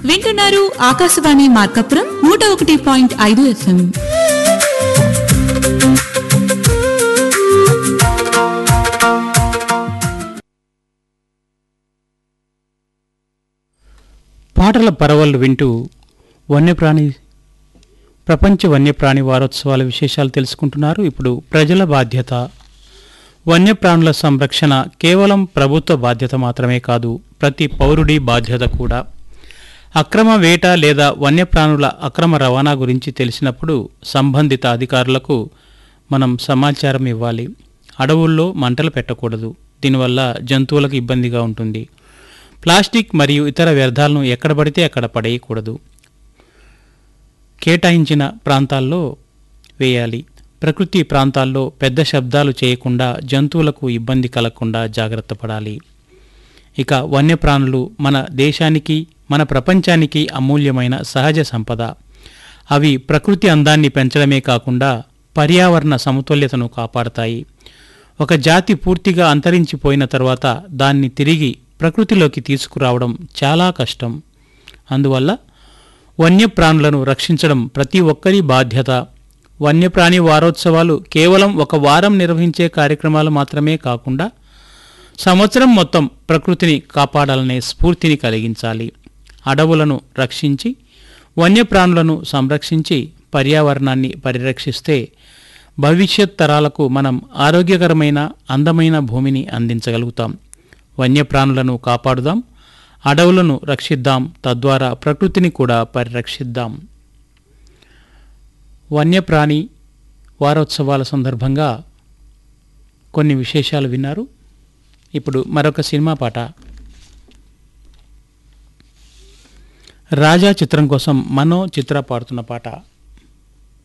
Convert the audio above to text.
వింటున్నారు ఆకాశవాణి మార్కపురం నూట ఒకటి పాయింట్ ఐదు ఎఫ్ఎం పాటల పరవళ్ళు వింటూ వన్యప్రాణి ప్రపంచ వన్యప్రాణి వారోత్సవాల విశేషాలు తెలుసుకుంటున్నారు ఇప్పుడు ప్రజల బాధ్యత వన్యప్రాణుల సంరక్షణ కేవలం ప్రభుత్వ బాధ్యత మాత్రమే కాదు ప్రతి పౌరుడి బాధ్యత కూడా అక్రమ వేట లేదా వన్యప్రాణుల అక్రమ రవాణా గురించి తెలిసినప్పుడు సంబంధిత అధికారులకు మనం సమాచారం ఇవ్వాలి అడవుల్లో మంటలు పెట్టకూడదు దీనివల్ల జంతువులకు ఇబ్బందిగా ఉంటుంది ప్లాస్టిక్ మరియు ఇతర వ్యర్థాలను ఎక్కడ పడితే అక్కడ పడేయకూడదు కేటాయించిన ప్రాంతాల్లో వేయాలి ప్రకృతి ప్రాంతాల్లో పెద్ద శబ్దాలు చేయకుండా జంతువులకు ఇబ్బంది కలగకుండా జాగ్రత్త పడాలి ఇక వన్యప్రాణులు మన దేశానికి మన ప్రపంచానికి అమూల్యమైన సహజ సంపద అవి ప్రకృతి అందాన్ని పెంచడమే కాకుండా పర్యావరణ సమతుల్యతను కాపాడతాయి ఒక జాతి పూర్తిగా అంతరించిపోయిన తర్వాత దాన్ని తిరిగి ప్రకృతిలోకి తీసుకురావడం చాలా కష్టం అందువల్ల వన్యప్రాణులను రక్షించడం ప్రతి ఒక్కరి బాధ్యత వన్యప్రాణి వారోత్సవాలు కేవలం ఒక వారం నిర్వహించే కార్యక్రమాలు మాత్రమే కాకుండా సంవత్సరం మొత్తం ప్రకృతిని కాపాడాలనే స్ఫూర్తిని కలిగించాలి అడవులను రక్షించి వన్యప్రాణులను సంరక్షించి పర్యావరణాన్ని పరిరక్షిస్తే భవిష్యత్ తరాలకు మనం ఆరోగ్యకరమైన అందమైన భూమిని అందించగలుగుతాం వన్యప్రాణులను కాపాడుదాం అడవులను రక్షిద్దాం తద్వారా ప్రకృతిని కూడా పరిరక్షిద్దాం వన్యప్రాణి వారోత్సవాల సందర్భంగా కొన్ని విశేషాలు విన్నారు ఇప్పుడు మరొక సినిమా పాట రాజా చిత్రం కోసం మనో చిత్ర పాడుతున్న పాట